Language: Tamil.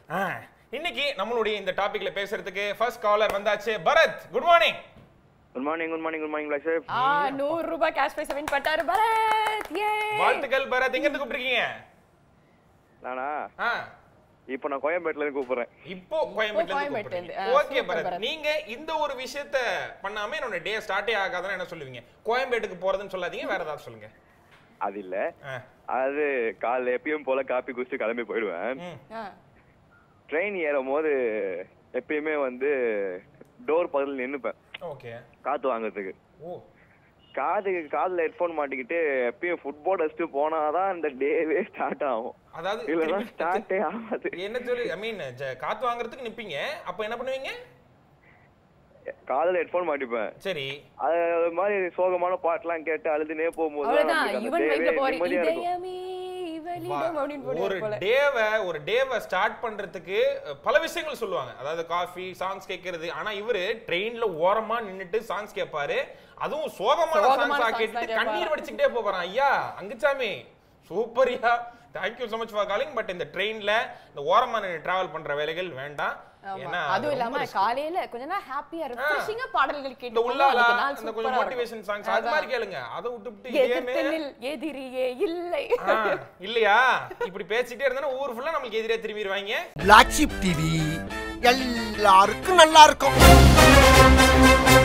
ஆ, இன்னைக்கு நம்மளுடைய இந்த டாபிக்ல பேசுறதுக்கு ஃபர்ஸ்ட் காலர் வந்தாச்சு Bharath good morning good morning good morning good morning black sir ஆ நூறு ரூபாய் கேஷ் பிரைஸ் வின் பண்ணிட்டாரு பரத் ஏ வாழ்த்துக்கள் பரத் எங்க இருந்து கூப்பிட்டுருக்கீங்க நானா ஆ, இப்போ நான் கோயம்பேட்டில இருந்து கூப்பிடுறேன் இப்போ கோயம்பேட்ல கோயம்பேட்டுல இருந்து இருந்து. ஆ, ஓகே super பரத் பரத். நீங்க இந்த ஒரு விஷயத்த பண்ணாம என்னோட டே ஸ்டார்ட்டே ஆகாதுன்னு என்ன சொல்லுவீங்க கோயம்பேட்டுக்கு போறதுன்னு சொல்லாதீங்க வேற ஏதாவது சொல்லுங்க அது இல்ல ஆ, அது காலைல எப்பயும் போல காப்பி குடிச்சு கிளம்பி போயிடுவேன் ம், ஆ, ட்ரெயின் ஏறும் போது எப்பயுமே வந்து டோர் பக்கத்துல நின்னுப்பேன் ஓகே காத்து வாங்குறதுக்கு ஓ காதுக்கு காதுல ஹெட்ஃபோன் மாட்டிக்கிட்டு எப்பயும் ஃபுட்பால் அடிச்சுட்டு போனாதான் இந்த டேவே ஸ்டார்ட் ஆகும் அதாவது இல்லைன்னா திருப்பி- ஸ்டார்ட்டே ஆகாது என்ன சொல்லி ஐ மீன் காத்து வாங்குறதுக்கு நிப்பீங்க அப்ப என்ன பண்ணுவீங்க காதுல ஹெட்ஃபோன் மாட்டிப்பேன் சரி அது அது மாதிரி சோகமான பாட்டுலாம் கேட்டு அழுதுனே போகும்போது தான் அவ்வளவுதான் நம்மளுக்கு அந்த யுவன் டேவே வைப்ல போறீங்க நிம்மதியா இருக்கும் இதயமே இவளிடம் அப்படின்னு ஒரு போடுவாரு போல டேவை ஒரு டேவை ஸ்டார்ட் பண்றதுக்கு அஹ், பல விஷயங்கள் சொல்லுவாங்க அதாவது காஃபி சாங்ஸ் கேட்கறது ஆனா இவரு ட்ரெயின்ல ஓரமா நின்னுட்டு சாங்ஸ் கேட்பாரு அதுவும் சோகமான சோகமான சாங்ஸா songs கேட்டுட்டு தான் கண்ணீர் வடிச்சுக்கிட்டே போறான் ஐயா அங்குச்சாமி சூப்பர்யா thank you so much for calling but இந்த ட்ரெயின்ல இந்த ஓரமா நின்று டிராவல் பண்ற வேலைகள் வேண்டாம் ஆமா. ஏன்னா அது அதுவும் ரொம்ப இல்லாம risk. காலையில கொஞ்ச நேரம் ஹாப்பியா ரிஃப்ரெஷிங்கா பாடல்கள் இந்த கேட்டு உள்ளாலா போனா நாள் இந்த சூப்பரா கொஞ்சம் இருக்கும். மோட்டிவேஷன் சாங்ஸ் அது மாதிரி கேளுங்க அதை விட்டுவிட்டு இதேமே எதிர்த்தலில் எதிரியே இல்லை ஆ, இல்லையா இப்படி பேசிட்டே இருந்தா ஊர் ஃபுல்லா நமக்கு எதிரே திரும்பிடுவாங்க பிளாக் ஷிப் டிவி எல்லாருக்கும் நல்லா இருக்கும்